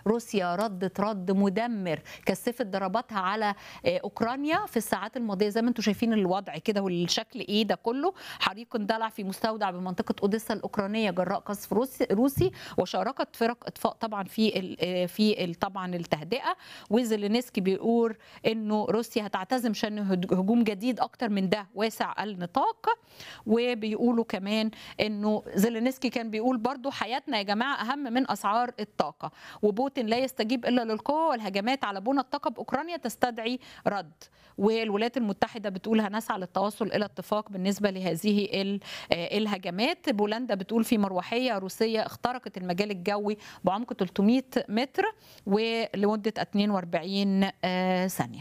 روسيا ردت رد مدمر كثفت ضرباتها على اوكرانيا في الساعات الماضيه زي ما انتم شايفين الوضع كده والشكل ايه ده كله حريق اندلع في مستودع بمنطقه اوديسا الاوكرانيه جراء قصف روسي, روسي وشاركت فرق اطفاء طبعا في ال في ال طبعا التهدئه وزيلينسكي بيقول انه روسيا هتعتزم شن هجوم جديد اكتر من ده واسع النطاق وبيقولوا كمان انه زيلينسكي كان بيقول برضو حياتنا يا جماعه اهم من اسعار الطاقه وبوتين لا يستجيب الا للقوه والهجمات على بنى الطاقه باوكرانيا تستدعي رد والولايات المتحده بتقول هنسعى للتوصل الى اتفاق بالنسبه لهذه الهجمات بولندا بتقول في مروحيه روسيه اخترقت المجال الجوي بعمق 300 متر ولمده 42 ثانيه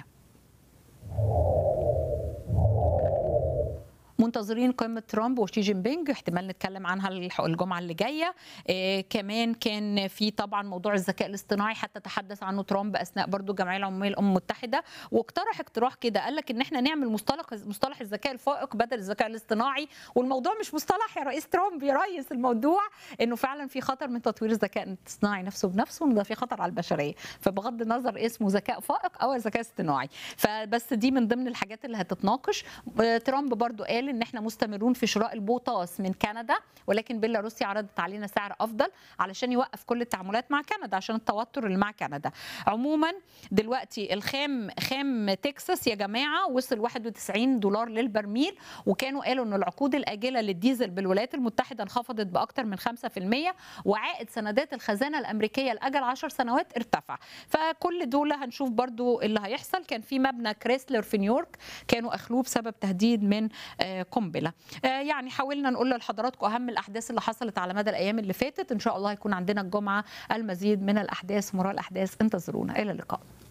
منتظرين قمه ترامب وشي جين بينج احتمال نتكلم عنها الجمعه اللي جايه إيه كمان كان في طبعا موضوع الذكاء الاصطناعي حتى تحدث عنه ترامب اثناء برضو الجمعيه العموميه للامم المتحده واقترح اقتراح كده قال لك ان احنا نعمل مصطلح مصطلح الذكاء الفائق بدل الذكاء الاصطناعي والموضوع مش مصطلح يا رئيس ترامب يا ريس الموضوع انه فعلا في خطر من تطوير الذكاء الاصطناعي نفسه بنفسه وان ده في خطر على البشريه فبغض النظر اسمه ذكاء فائق او ذكاء اصطناعي فبس دي من ضمن الحاجات اللي هتتناقش ترامب برضو قال ان احنا مستمرون في شراء البوتاس من كندا ولكن بيلاروسيا عرضت علينا سعر افضل علشان يوقف كل التعاملات مع كندا عشان التوتر اللي مع كندا عموما دلوقتي الخام خام تكساس يا جماعه وصل 91 دولار للبرميل وكانوا قالوا ان العقود الاجله للديزل بالولايات المتحده انخفضت باكثر من 5% وعائد سندات الخزانه الامريكيه لاجل 10 سنوات ارتفع فكل دول هنشوف برضو اللي هيحصل كان في مبنى كريسلر في نيويورك كانوا اخلوه بسبب تهديد من قنبله يعني حاولنا نقول لحضراتكم اهم الاحداث اللي حصلت على مدى الايام اللي فاتت ان شاء الله هيكون عندنا الجمعه المزيد من الاحداث مرور الاحداث انتظرونا الى اللقاء